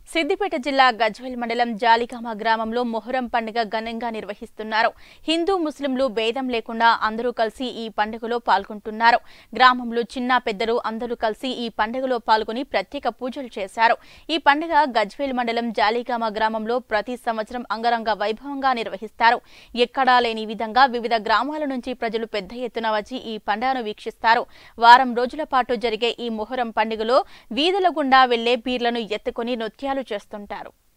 సిద్దిపేట జిల్లా గజ్వెల్ మండలం జాలిగామ గ్రామంలో మొహరం పండుగ ఘనంగా నిర్వహిస్తున్నారు హిందూ ముస్లింలు భేదం లేకుండా అందరూ కలిసి ఈ పండుగలో పాల్గొంటున్నారు గ్రామంలో చిన్న పెద్దలు అందరూ కలిసి ఈ పండుగలో పాల్గొని ప్రత్యేక పూజలు చేశారు ఈ పండుగ గజ్వేల్ మండలం జాలిగామ గ్రామంలో ప్రతి సంవత్సరం అంగరంగ వైభవంగా నిర్వహిస్తారు ఎక్కడా లేని విధంగా వివిధ గ్రామాల నుంచి ప్రజలు పెద్ద ఎత్తున వచ్చి ఈ పండుగను వీక్షిస్తారు వారం రోజుల పాటు జరిగే ఈ మొహరం పండుగలో వీధుల గుండా వెళ్లే పీర్లను ఎత్తుకొని నృత్యాలు చేస్తుంటారు